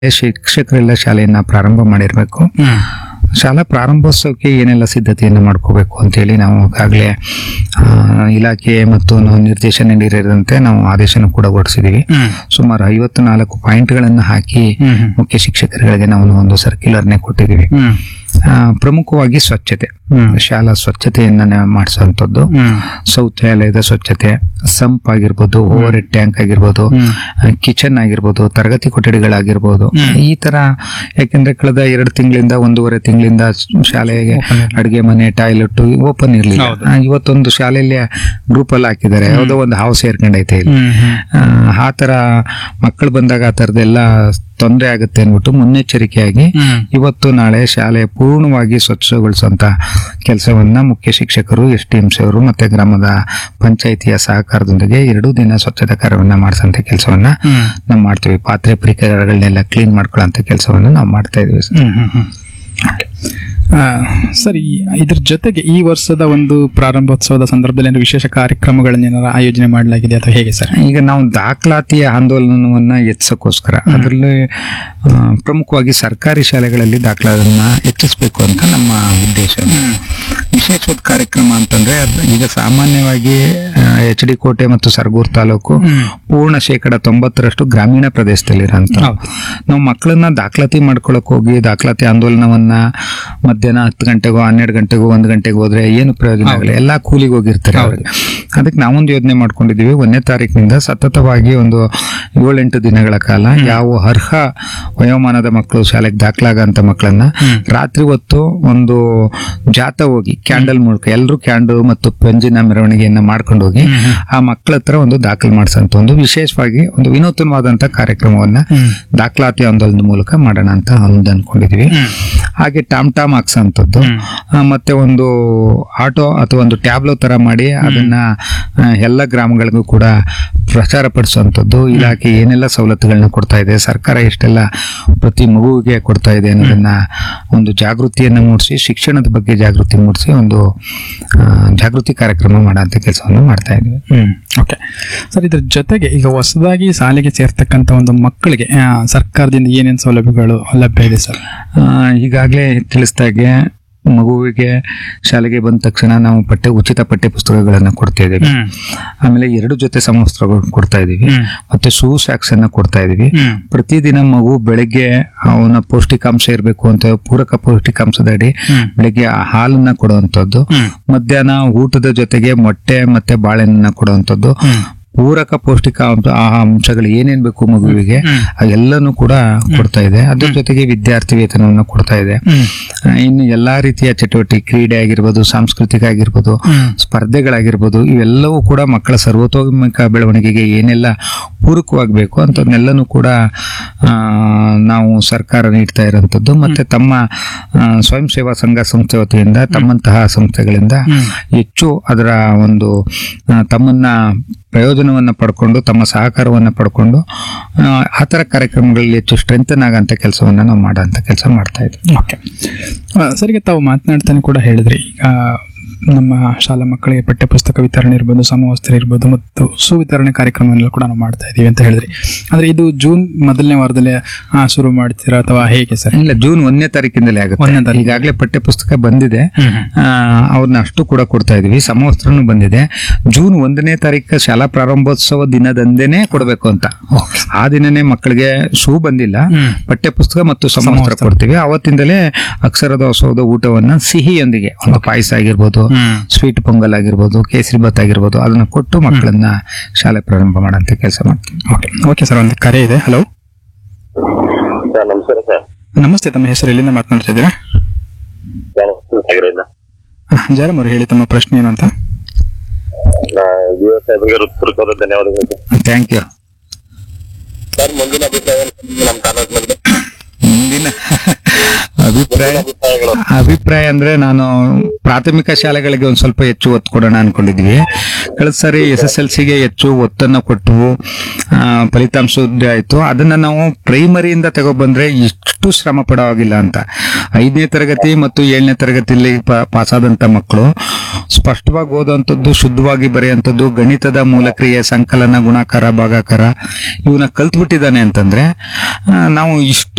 ಶಿಕ್ಷಕರೆಲ್ಲ ಶಾಲೆಯನ್ನ ಪ್ರಾರಂಭ ಮಾಡಿರ್ಬೇಕು ಶಾಲಾ ಪ್ರಾರಂಭೋತ್ಸವಕ್ಕೆ ಏನೆಲ್ಲ ಸಿದ್ಧತೆಯನ್ನು ಮಾಡ್ಕೋಬೇಕು ಅಂತೇಳಿ ನಾವು ಈಗಾಗಲೇ ಆ, ಇಲಾಖೆ ಮತ್ತು ನಾವು ನಿರ್ದೇಶನ ನೀಡಿದಂತೆ ನಾವು ಆದೇಶನ ಕೂಡ ಹೊರಡಿಸಿದೀವಿ ಸುಮಾರು ಐವತ್ತು ನಾಲ್ಕು ಪಾಯಿಂಟ್ಗಳನ್ನು ಹಾಕಿ ಮುಖ್ಯ ಶಿಕ್ಷಕರುಗಳಿಗೆ ನಾವು ಒಂದು ಸರ್ಕ್ಯುಲರ್ನೇ ಕೊಟ್ಟಿದ್ದೀವಿ ಆ, ಪ್ರಮುಖವಾಗಿ ಸ್ವಚ್ಛತೆ ಶಾಲಾ ಸ್ವಚ್ಛತೆಯನ್ನ ಮಾಡಿಸುವಂಥದ್ದು ಶೌಚಾಲಯದ ಸ್ವಚ್ಛತೆ ಸಂಪ್ ಆಗಿರ್ಬೋದು ಓವರ್ ಹೆಡ್ ಟ್ಯಾಂಕ್ ಆಗಿರ್ಬೋದು ಕಿಚನ್ ಆಗಿರ್ಬೋದು ತರಗತಿ ಕೊಠಡಿಗಳಾಗಿರ್ಬೋದು ಈ ತರ ಯಾಕೆಂದ್ರೆ ಕಳೆದ ಎರಡು ತಿಂಗಳಿಂದ ಒಂದೂವರೆ ತಿಂಗಳಿಂದ ಶಾಲೆಗೆ ಅಡುಗೆ ಮನೆ ಟಾಯ್ಲೆಟ್ ಓಪನ್ ಇರ್ಲಿಲ್ಲ ಆ, ಇವತ್ತೊಂದು ಶಾಲೆಯಲ್ಲಿ ಗ್ರೂಪ್ ಅಲ್ಲಿ ಹಾಕಿದ್ದಾರೆ ಯಾವುದೋ ಒಂದು ಹಾವು ಸೇರ್ಕೊಂಡೈತೆ ಇಲ್ಲಿ ಆ, ಆ ತರ ಮಕ್ಕಳು ಬಂದಾಗ ಆ ಥರದ್ದೆಲ್ಲ ತೊಂದರೆ ಆಗುತ್ತೆ ಅಂದ್ಬಿಟ್ಟು ಮುನ್ನೆಚ್ಚರಿಕೆಯಾಗಿ ಇವತ್ತು ನಾಳೆ ಶಾಲೆ ಪೂರ್ಣವಾಗಿ ಸ್ವಚ್ಛಗೊಳಿಸುವಂತ ಕೆಲಸವನ್ನ ಮುಖ್ಯ ಶಿಕ್ಷಕರು ಎಸ್ ಟಿ ಎಂ ಸಿ ಅವರು ಮತ್ತೆ ಗ್ರಾಮದ ಪಂಚಾಯಿತಿಯ ಸಹಕಾರದೊಂದಿಗೆ ಎರಡೂ ದಿನ ಸ್ವಚ್ಛತಾ ಕಾರ್ಯವನ್ನ ಮಾಡಿಸಂತ ಕೆಲಸವನ್ನ ನಾವು ಮಾಡ್ತೀವಿ ಪಾತ್ರೆ ಪರಿಕರಗಳನ್ನೆಲ್ಲ ಕ್ಲೀನ್ ಮಾಡ್ಕೊಳ್ಳೋಂಥ ಕೆಲಸವನ್ನ ನಾವು ಮಾಡ್ತಾ ಇದೀವಿ ಸರ್. ಆ, ಸರಿ ಇದ್ರ ಜೊತೆಗೆ ಈ ವರ್ಷದ ಒಂದು ಪ್ರಾರಂಭೋತ್ಸವದ ಸಂದರ್ಭದಲ್ಲಿ ಏನಾದ್ರು ವಿಶೇಷ ಕಾರ್ಯಕ್ರಮಗಳನ್ನೇನಾರ ಆಯೋಜನೆ ಮಾಡಲಾಗಿದೆ ಅಥವಾ ಹೇಗೆ ಸರ್ ಈಗ ನಾವು ದಾಖಲಾತಿಯ ಆಂದೋಲನವನ್ನ ಹೆಚ್ಚಿಸೋಕ್ಕೋಸ್ಕರ ಅದರಲ್ಲಿ ಆ, ಪ್ರಮುಖವಾಗಿ ಸರ್ಕಾರಿ ಶಾಲೆಗಳಲ್ಲಿ ದಾಖಲಾತಿಯನ್ನ ಹೆಚ್ಚಿಸಬೇಕು ಅಂತ ನಮ್ಮ ಉದ್ದೇಶ ವಿಶೇಷವಾದ ಕಾರ್ಯಕ್ರಮ ಅಂತಂದ್ರೆ ಅದ್- ಈಗ ಸಾಮಾನ್ಯವಾಗಿ ಎಚ್ ಡಿ ಕೋಟೆ ಮತ್ತು ಸರಗೂರು ತಾಲೂಕು ಪೂರ್ಣ ಶೇಕಡ ತೊಂಬತ್ತರಷ್ಟು ಗ್ರಾಮೀಣ ಪ್ರದೇಶದಲ್ಲಿರೋಂಥ ನಾವು ಮಕ್ಕಳನ್ನ ದಾಖಲಾತಿ ಮಾಡ್ಕೊಳಕ್ ಹೋಗಿ ದಾಖಲಾತಿ ಆಂದೋಲನವನ್ನ ಮಧ್ಯಾಹ್ನ ಹತ್ತು ಗಂಟೆಗೋ ಹನ್ನೆರಡು ಗಂಟೆಗೋ ಒಂದು ಗಂಟೆಗೆ ಹೋದ್ರೆ ಏನು ಪ್ರಯೋಜನ ಆಗಲ್ಲ ಎಲ್ಲಾ ಕೂಲಿಗೆ ಹೋಗಿರ್ತಾರೆ ಅವ್ರಿಗೆ ಅದಕ್ಕೆ ನಾವೊಂದು ಯೋಜನೆ ಮಾಡ್ಕೊಂಡಿದೀವಿ ಒಂದನೇ ತಾರೀಕಿನಿಂದ ಸತತವಾಗಿ ಒಂದು ಏಳೆಂಟು ದಿನಗಳ ಕಾಲ ಯಾವ ಅರ್ಹ ವಯೋಮಾನದ ಮಕ್ಕಳು ಶಾಲೆಗೆ ದಾಖಲಾಗಂತ ಮಕ್ಕಳನ್ನ ರಾತ್ರಿ ಹೊತ್ತು ಒಂದು ಜಾತ ಹೋಗಿ ಕ್ಯಾಂಡಲ್ ಮೂಲಕ ಎಲ್ಲರೂ ಕ್ಯಾಂಡಲ್ ಮತ್ತು ಪಂಜಿನ ಮೆರವಣಿಗೆಯನ್ನ ಮಾಡ್ಕೊಂಡು ಹೋಗಿ ಆ ಮಕ್ಕಳ ಹತ್ರ ಒಂದು ದಾಖಲು ಮಾಡಿಸಂತ ಒಂದು ವಿಶೇಷವಾಗಿ ಒಂದು ವಿನೂತನವಾದಂತ ಕಾರ್ಯಕ್ರಮವನ್ನ ದಾಖಲಾತಿ ಆಂದೋಲನದ ಮೂಲಕ ಮಾಡೋಣ ಅಂತ ಒಂದು ಅನ್ಕೊಂಡಿದೀವಿ ಹಾಗೆ ಟಾಮ್ ಟಾಮ್ ಹಾಕ್ಸಂತದ್ದು ಆ, ಮತ್ತೆ ಒಂದು ಆಟೋ ಅಥವಾ ಒಂದು ಟ್ಯಾಬ್ಲೋ ತರ ಮಾಡಿ ಅದನ್ನ ಆ, ಎಲ್ಲ ಗ್ರಾಮಗಳಿಗೂ ಕೂಡ ಪ್ರಚಾರ ಪಡಿಸುವಂಥದ್ದು ಇಲಾಖೆ ಏನೆಲ್ಲ ಸವಲತ್ತುಗಳನ್ನ ಕೊಡ್ತಾ ಇದೆ ಸರ್ಕಾರ ಎಷ್ಟೆಲ್ಲ ಪ್ರತಿ ಮಗುವಿಗೆ ಕೊಡ್ತಾ ಇದೆ ಅನ್ನೋದನ್ನ ಒಂದು ಜಾಗೃತಿಯನ್ನ ಮೂಡಿಸಿ ಶಿಕ್ಷಣದ ಬಗ್ಗೆ ಜಾಗೃತಿ ಮೂಡಿಸಿ ಒಂದು ಆ, ಜಾಗೃತಿ ಕಾರ್ಯಕ್ರಮ ಮಾಡೋಂಥ ಕೆಲಸವನ್ನು ಮಾಡ್ತಾ ಇದ್ವಿ ಹ್ಮ್ ಓಕೆ ಸರ್ ಇದ್ರ ಜೊತೆಗೆ ಈಗ ಹೊಸದಾಗಿ ಶಾಲೆಗೆ ಸೇರ್ತಕ್ಕಂಥ ಒಂದು ಮಕ್ಕಳಿಗೆ ಆ, ಸರ್ಕಾರದಿಂದ ಏನೇನು ಸೌಲಭ್ಯಗಳು ಲಭ್ಯ ಇದೆ ಸರ್ ಆ, ಈಗಾಗಲೇ ತಿಳಿಸ್ದಾಗೆ ಮಗುವಿಗೆ ಶಾಲೆಗೆ ಬಂದ ತಕ್ಷಣ ನಾವು ಪಠ್ಯ ಉಚಿತ ಪಠ್ಯ ಪುಸ್ತಕಗಳನ್ನು ಕೊಡ್ತಾ ಇದ್ದೀವಿ ಆಮೇಲೆ ಎರಡು ಜೊತೆ ಸಮವಸ್ತ್ರಗಳು ಕೊಡ್ತಾ ಇದೀವಿ ಮತ್ತೆ ಶೂ ಸ್ಯಾಕ್ಸ್ ಅನ್ನ ಕೊಡ್ತಾ ಇದೀವಿ ಪ್ರತಿದಿನ ಮಗು ಬೆಳಗ್ಗೆ ಅವನ ಪೌಷ್ಟಿಕಾಂಶ ಇರಬೇಕು ಅಂತ ಪೂರಕ ಪೌಷ್ಟಿಕಾಂಶದ ಅಡಿ ಬೆಳಗ್ಗೆ ಹಾಲನ್ನ ಕೊಡುವಂತದ್ದು ಮಧ್ಯಾಹ್ನ ಊಟದ ಜೊತೆಗೆ ಮೊಟ್ಟೆ ಮತ್ತೆ ಬಾಳೆಹಣ್ಣನ್ನ ಕೊಡುವಂತದ್ದು ಪೂರಕ ಪೌಷ್ಟಿಕಾಂಶ ಆ ಅಂಶಗಳು ಏನೇನ್ ಬೇಕು ಮಗುವಿಗೆ ಅದೆಲ್ಲನೂ ಕೂಡ ಕೊಡ್ತಾ ಇದೆ ಅದ್ರ ಜೊತೆಗೆ ವಿದ್ಯಾರ್ಥಿ ವೇತನವನ್ನು ಕೊಡ್ತಾ ಇದೆ ಆ, ಇನ್ನು ಎಲ್ಲಾ ರೀತಿಯ ಚಟುವಟಿಕೆ ಕ್ರೀಡೆ ಆಗಿರ್ಬೋದು ಸಾಂಸ್ಕೃತಿಕ ಆಗಿರ್ಬೋದು ಸ್ಪರ್ಧೆಗಳಾಗಿರ್ಬೋದು ಇವೆಲ್ಲವೂ ಕೂಡ ಮಕ್ಕಳ ಸರ್ವತೋಮುಖ ಬೆಳವಣಿಗೆಗೆ ಏನೆಲ್ಲ ಪೂರಕವಾಗಬೇಕು ಅಂತದನ್ನೆಲ್ಲನೂ ಕೂಡ ಆ, ನಾವು ಸರ್ಕಾರ ನೀಡ್ತಾ ಇರೋಂಥದ್ದು ಮತ್ತೆ ತಮ್ಮ ಆ, ಸ್ವಯಂ ಸೇವಾ ಸಂಘ ಸಂಸ್ಥೆ ವತಿಯಿಂದ ತಮ್ಮಂತಹ ಸಂಸ್ಥೆಗಳಿಂದ ಹೆಚ್ಚು ಅದರ ಒಂದು ಆ, ತಮ್ಮನ್ನ ಪ್ರಯೋಜನವನ್ನ ಪಡ್ಕೊಂಡು ತಮ್ಮ ಸಹಕಾರವನ್ನ ಪಡ್ಕೊಂಡು ಆ, ಆ ಥರ ಕಾರ್ಯಕ್ರಮಗಳಲ್ಲಿ ಹೆಚ್ಚು ಸ್ಟ್ರೆಂಥನ್ ಆಗಂತ ಕೆಲಸವನ್ನ ನಾವು ಮಾಡೋಂಥ ಕೆಲಸ ಮಾಡ್ತಾ ಇದ್ದೀವಿ ಓಕೆ ಸರಿಗೆ ತಾವು ಮಾತನಾಡ್ತಾನೆ ಕೂಡ ಹೇಳಿದ್ರಿ ಈಗ ನಮ್ಮ ಶಾಲಾ ಮಕ್ಕಳಿಗೆ ಪಠ್ಯಪುಸ್ತಕ ವಿತರಣೆ ಇರ್ಬೋದು ಸಮವಸ್ತ್ರ ಇರ್ಬೋದು ಮತ್ತು ಸುವಿತರಣೆ ಕಾರ್ಯಕ್ರಮವನ್ನು ಕೂಡ ನಾವು ಮಾಡ್ತಾ ಇದೀವಿ ಅಂತ ಹೇಳಿದ್ರಿ ಅಂದ್ರೆ ಇದು ಜೂನ್ ಮೊದಲನೇ ವಾರದಲ್ಲಿ ಆ, ಶುರು ಮಾಡ್ತೀರಾ ಅಥವಾ ಹೇಗೆ ಸರ್ ಇಲ್ಲ ಜೂನ್ ಒಂದನೇ ತಾರೀಕಿಂದಲೇ ಆಗುತ್ತೆ ಒಂದನೇ ತಾರೀಕು. ಈಗಾಗಲೇ ಪಠ್ಯ ಪುಸ್ತಕ ಬಂದಿದೆ ಆ, ಅವ್ರನ್ನ ಅಷ್ಟು ಕೂಡ ಕೊಡ್ತಾ ಇದೀವಿ ಸಮವಸ್ತ್ರನೂ ಬಂದಿದೆ ಜೂನ್ ಒಂದನೇ ತಾರೀಕು ಶಾಲಾ ಪ್ರಾರಂಭೋತ್ಸವ ದಿನದಂದೇನೆ ಕೊಡಬೇಕು ಅಂತ ಆ ದಿನನೇ ಮಕ್ಕಳಿಗೆ ಶೂ ಬಂದಿಲ್ಲ ಪಠ್ಯ ಪುಸ್ತಕ ಮತ್ತು ಸಮವಸ್ತ್ರ ಕೊಡ್ತೀವಿ ಅವತ್ತಿಂದಲೇ ಅಕ್ಷರದೋತ್ಸವದ ಊಟವನ್ನ ಸಿಹಿಯೊಂದಿಗೆ ಒಂದು ಪಾಯಸ ಆಗಿರ್ಬೋದು ಸ್ವೀಟ್ ಪೊಂಗಲ್ ಆಗಿರ್ಬೋದು ಕೇಸರಿ ಭಾತ್ ಆಗಿರ್ಬೋದು ಅದನ್ನ ಕೊಟ್ಟು ಮಕ್ಕಳನ್ನ ಶಾಲೆ ಪ್ರಾರಂಭ ಮಾಡೋಂಥ ಕೆಲಸ ಮಾಡ್ತೀವಿ ಓಕೆ ಓಕೆ ಸರ್ ಒಂದು ಕರೆ ಇದೆ ಹಲೋ ಸರ್ ನಮಸ್ಕಾರ ಸರ್ ನಮಸ್ತೆ ತಮ್ಮ ಹೆಸರು ಎಲ್ಲಿಂದ ಮಾತನಾಡ್ತಾ ಇದ್ದೀರಾ ನಾನು ಸಾಗರದಿಂದ ಜಯರಾಮ್ ಅವರು ಹೇಳಿ ತಮ್ಮ ಪ್ರಶ್ನೆ ಏನು ಅಂತ ಯುವ ಸಾಹೇಬರಿಗೆ ಹೃತ್ಪೂರ್ವಕವಾದ ಧನ್ಯವಾದಗಳು ಸರ್. ಥ್ಯಾಂಕ್ ಯು ಸರ್ ಮುಂದಿನ ಅಭಿಪ್ರಾಯ ನಮ್ಮ ತಾಲೂಕಿನಲ್ಲಿ ಮುಂದಿನ ಅಭಿಪ್ರಾಯ ಅಭಿಪ್ರಾಯ ಅಭಿಪ್ರಾಯಗಳು ಅಭಿಪ್ರಾಯ ಅಂದ್ರೆ ನಾನು ಪ್ರಾಥಮಿಕ ಶಾಲೆಗಳಿಗೆ ಒಂದ್ ಸ್ವಲ್ಪ ಹೆಚ್ಚು ಒತ್ತು ಕೊಡೋಣ ಅನ್ಕೊಂಡಿದ್ವಿ ಕಳೆದ ಸಾರಿ ಎಸ್ ಎಸ್ ಎಲ್ ಸಿಗೆ ಹೆಚ್ಚು ಒತ್ತನ್ನ ಕೊಟ್ಟು ಆ, ಫಲಿತಾಂಶ ಉದ್ದ ಆಯ್ತು ಅದನ್ನ ನಾವು ಪ್ರೈಮರಿಯಿಂದ ತಗೊಬಂದ್ರೆ ಇಷ್ಟು ಶ್ರಮ ಪಡೋವಾಗಿಲ್ಲ ಅಂತ ಐದನೇ ತರಗತಿ ಮತ್ತು ಏಳನೇ ತರಗತಿಯಲ್ಲಿ ಪಾಸಾದಂತ ಮಕ್ಕಳು ಸ್ಪಷ್ಟವಾಗಿ ಓದುವಂಥದ್ದು ಶುದ್ಧವಾಗಿ ಬರೆಯುವಂಥದ್ದು ಗಣಿತದ ಮೂಲಕ್ರಿಯೆ ಸಂಕಲನ ಗುಣಾಕಾರ ಭಾಗಾಕಾರ ಇವನ್ನ ಕಲ್ತ್ಬಿಟ್ಟಿದ್ದಾನೆ ಅಂತಂದ್ರೆ ಆ, ನಾವು ಇಷ್ಟು